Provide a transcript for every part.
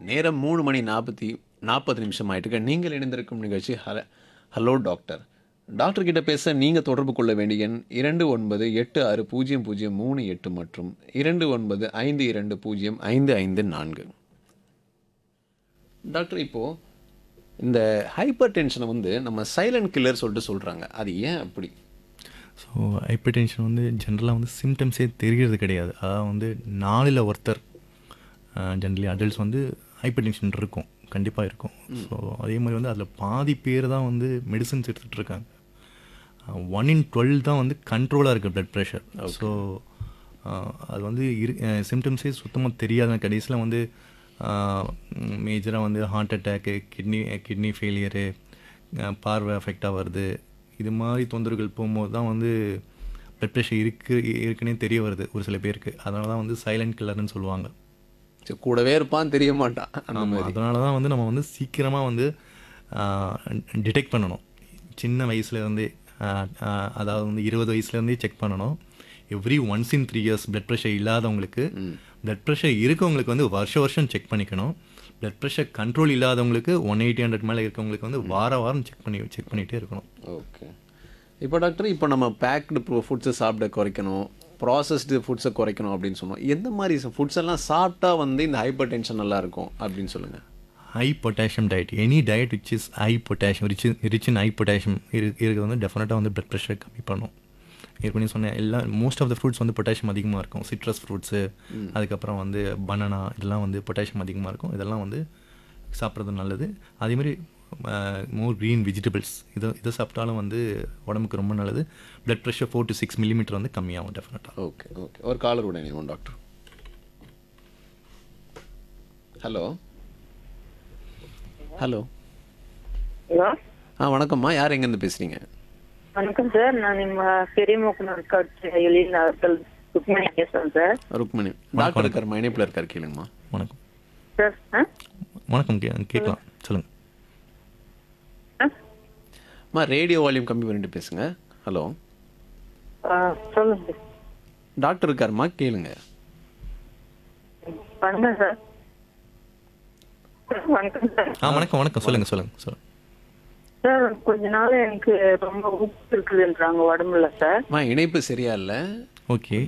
நேரம் மூணு மணி நாற்பத்தி நாற்பது நிமிஷம் ஆயிட்டு நீங்கள் இணைந்திருக்கும் நிகழ்ச்சி ஹல ஹலோ டாக்டர் டாக்டர் கிட்ட பேச நீங்கள் தொடர்பு கொள்ள வேண்டிய எண் இரண்டு ஒன்பது எட்டு ஆறு பூஜ்ஜியம் பூஜ்ஜியம் மூணு எட்டு மற்றும் இரண்டு ஒன்பது ஐந்து இரண்டு பூஜ்ஜியம் ஐந்து ஐந்து நான்கு டாக்டர் இப்போது இந்த ஹைப்பர் டென்ஷனை வந்து நம்ம சைலண்ட் கில்லர் சொல்லிட்டு சொல்கிறாங்க அது ஏன் அப்படி ஸோ ஹைப்பர் டென்ஷன் வந்து ஜென்ரலாக வந்து சிம்டம்ஸே தெரிகிறது கிடையாது அதாவது வந்து நாலில் ஒருத்தர் ஜென்ரலி அடல்ட்ஸ் வந்து ஹைப்பர் டென்ஷன் இருக்கும் கண்டிப்பாக இருக்கும் ஸோ அதே மாதிரி வந்து அதில் பாதி பேர் தான் வந்து மெடிசன்ஸ் எடுத்துகிட்டு இருக்காங்க ஒன் இன் டுவெல் தான் வந்து கண்ட்ரோலாக இருக்குது ப்ளட் ப்ரெஷர் ஸோ அது வந்து இரு சிம்டம்ஸே சுத்தமாக தெரியாத கடைசியில் வந்து மேஜராக வந்து heart attack kidney kidney failure பார்வை அஃபெக்டாக வருது இது மாதிரி தொந்தரவுகள் போகும்போது தான் வந்து ப்ளட் ப்ரெஷர் இருக்கு இருக்குன்னே தெரிய வருது ஒரு சில பேருக்கு அதனால தான் வந்து சைலண்ட் கில்லர்னு சொல்லுவாங்க சரி, கூடவே இருப்பான் தெரிய மாட்டான் அந்த ஆமாம் மாதிரி அதனால தான் வந்து நம்ம வந்து சீக்கிரமாக வந்து டிடெக்ட் பண்ணணும் சின்ன வயசுலேருந்தே அதாவது வந்து இருபது வயசுலேருந்தே செக் பண்ணணும் every once in three years blood pressure இல்லாதவங்களுக்கு பிளட் ப்ரெஷர் இருக்கவங்களுக்கு வந்து வருஷ வருஷம் செக் பண்ணிக்கணும் பிளட் ப்ரெஷர் கண்ட்ரோல் இல்லாதவங்களுக்கு ஒன் எயிட்டி ஹண்ட்ரட் மேலே இருக்கவங்களுக்கு வந்து வார வாரம் செக் பண்ணி செக் பண்ணிகிட்டே இருக்கணும் ஓகே இப்போ டாக்டர் இப்போ நம்ம பேக்டு ஃபுட்ஸை சாப்பிட குறைக்கணும் ப்ராசஸ்டு ஃபுட்ஸை குறைக்கணும் அப்படின்னு சொன்னோம் எந்த மாதிரி ஃபுட்ஸ் எல்லாம் சாப்பிட்டா வந்து இந்த ஹைப்பர் டென்ஷன் நல்லா இருக்கும் அப்படின்னு சொல்லுங்கள் high potassium diet any diet which is high potassium rich rich in high potassium இரு இருக்கிறது வந்து டெஃபினட்டாக வந்து பிளட் ப்ரெஷர் கம்மி பண்ணும் ஏற்கனவே சொன்னேன் எல்லா மோஸ்ட் ஆஃப் த ஃப்ரூட்ஸ் வந்து பொட்டாசியம் அதிகமாக இருக்கும் சிட்ரஸ் ஃப்ரூட்ஸு அதுக்கப்புறம் வந்து பனானா இதெல்லாம் வந்து பொட்டாசியம் அதிகமாக இருக்கும் இதெல்லாம் வந்து சாப்பிட்றது நல்லது அதேமாதிரி மோர் க்ரீன் வெஜிடபிள்ஸ் இதை இதை சாப்பிட்டாலும் வந்து உடம்புக்கு ரொம்ப நல்லது blood pressure four to six millimetre வந்து கம்மியாகும் டெஃபினட்டாக ஓகே ஓகே ஒரு காலர் கூட இணைவோம் டாக்டர் ஹலோ ஹலோ ஹலோ ஆ வணக்கம்மா யார் எங்கேருந்து பேசுகிறீங்க வணக்கம் சார் நான் ನಿಮ್ಮ பெரியமோக்கனூர் கட்சி எழில் அவர்கள் ருக்மணி பேசுறேன் சார் ருக்மணி டாக்டர் இருக்காருமா இணைப்பில் இருக்கார் கேளுங்கம்மா வணக்கம் சார் ஆ வணக்கம் கே கேட்கலாம் சொல்லுங்கள் ஆ? அம்மா ரேடியோ வால்யூம் கம்மி பண்ணிட்டு பேசுங்க ஹலோ ஆ, சொல்லுங்க டாக்டர் இருக்காருமா கேளுங்க வணக்கம் சார் வணக்கம் சார் ஆ வணக்கம் வணக்கம் சொல்லுங்கள் சொல்லுங்கள் சொல்லுங்கள் சார் கொஞ்ச நாள் எனக்கு ரொம்ப உப்பு இருக்குதுன்றாங்க உடம்புல சார் அம்மா இணைப்பு சரியா இல்லை ஓகே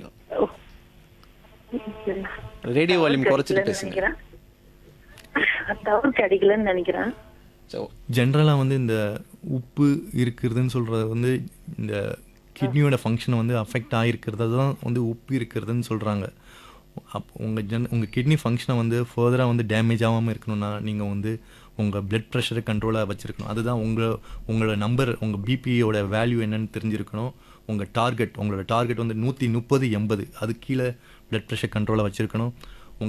ரேடியோ வால்யூம் குறைச்சிட்டு பேசுங்க நினைக்கிறேன் தவறு கிடைக்கலன்னு நினைக்கிறேன் ஸோ ஜென்ரலாக வந்து இந்த உப்பு இருக்கிறதுன்னு சொல்கிறது வந்து இந்த கிட்னியோட ஃபங்க்ஷனை வந்து அஃபெக்ட் ஆகிருக்கிறது தான் வந்து உப்பு இருக்கிறதுன்னு சொல்கிறாங்க அப் உங்கள் ஜென் உங்கள் கிட்னி ஃபங்க்ஷனை வந்து ஃபர்தராக வந்து டேமேஜ் ஆகாமல் இருக்கணும்னா நீங்கள் வந்து உங்கள் பிளட் ப்ரெஷரை கண்ட்ரோலாக வச்சுருக்கணும் அதுதான் உங்கள் உங்களோட நம்பர் உங்கள் பிபியோட வேல்யூ என்னன்னு தெரிஞ்சிருக்கணும் உங்கள் டார்கெட் உங்களோட டார்கெட் வந்து நூற்றி முப்பது எண்பது அது கீழே பிளட் ப்ரெஷர் கண்ட்ரோலாக வச்சுருக்கணும்